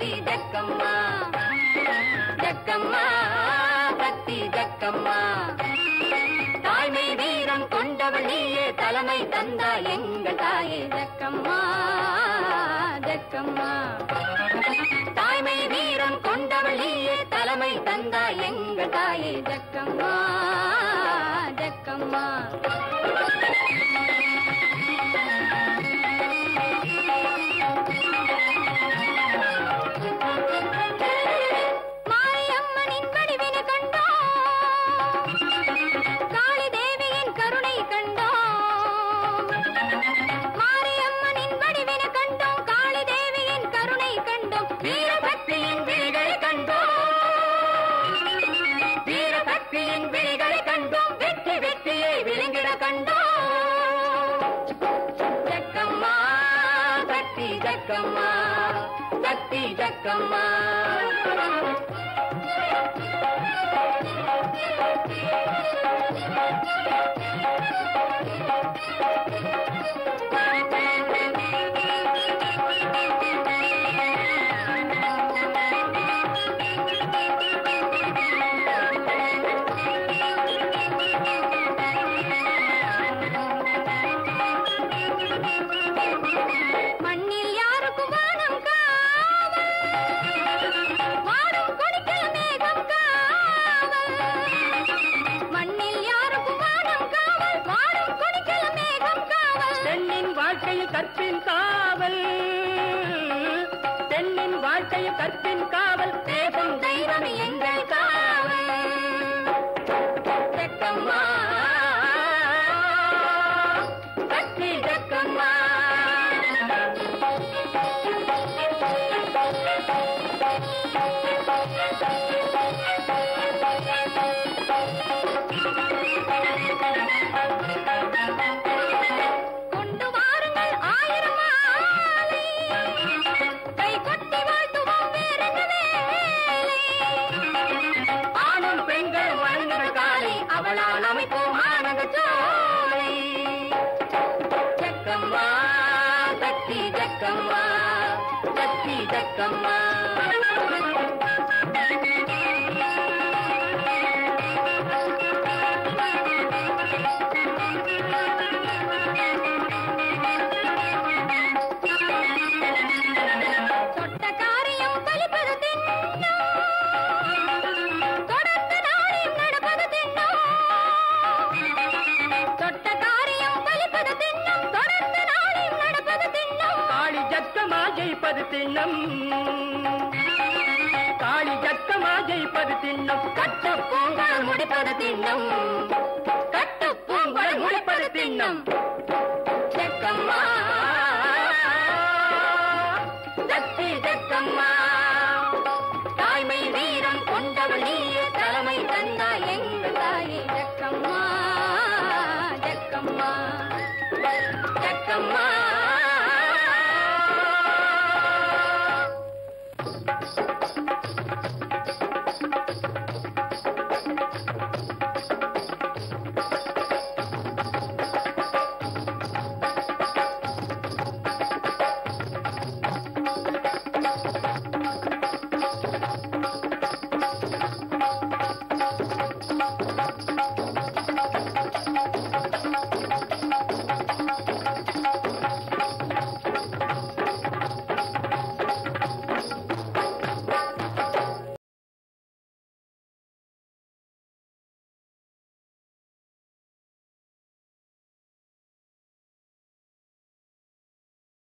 சக்தி ஜக்கம்மா ஜக்கம்மா சக்தி ஜக்கம்மா தாய்மை வீரம் கொண்டவள் நீயே தலைமை தந்தா எங்கள் தாயே ஜக்கம்மா ஜக்கம்மா தாய்மை வீரம் கொண்டவள் நீயே தலைமை தந்தா எங்கள் தாயே ஜக்கம்மா ஜக்கம்மா மாரியம்மனின் வடிவினை கண்டோம் காளி தேவியின் கருணை கண்டோம் மாரியம்மனின் வடிவினை கண்டோம் காளி தேவியின் கருணை கண்டோம் வீரபக்தியின் விழிகளை கண்டோம் வீரபக்தியின் விழிகளை கண்டோம் வெற்றி வெற்றியை விழுங்கிட கண்டோம் ஜக்கம்மா சக்தி ஜக்கம்மா சக்தி ஜக்கம்மா மண்ணில் யாருக்கும் வானம் காவல் வாடும் கொடிக்கல மேகம் காவல் மண்ணில் யாருக்கும் வானம் காவல் வாடும் கொடிக்கல மேகம் காவல் பெண்ணின் வாழ்க்கையில் கற்பின் காவல் பெண்ணின் வாழ்க்கையில் கற்பின் காவல் தேசம் தெய்வம் எங்கள் காவல் ஜக்கம்மா சக்தி ஜக்கம்மா கொண்டு வாருங்கள் ஆயிரம் மாலை கை கொட்டி வாழ்த்துவோம் வேறென்ன வேலை ஆணும் பெண்கள் வணங்குகள் காலை அவளால் அமைப்போம் ஆனந்த சோலை ஜக்கம்மா சக்தி ஜக்கம்மா சக்தி ஜக்கம்மா தொட்ட காரியம் பலிப்பது தின்னும் தொடர்ந்து நாளையும் நடப்பது தின்னும் தொட்ட காரியம் பலிப்பது தின்னும் தொடர்ந்து நாளையும் நடப்பது தின்னும் காளி ஜக்கமா ஜெயிப்பது திண்ணம் காளி ஜக்கமா ஜெயிப்பது திண்ணம் கட்டு பூங்கல் முடிப்பது தின்னும் கட்டு பூங்கல் முடிப்பது தின்னும் ஜக்கம்மா சக்தி ஜக்கம்மா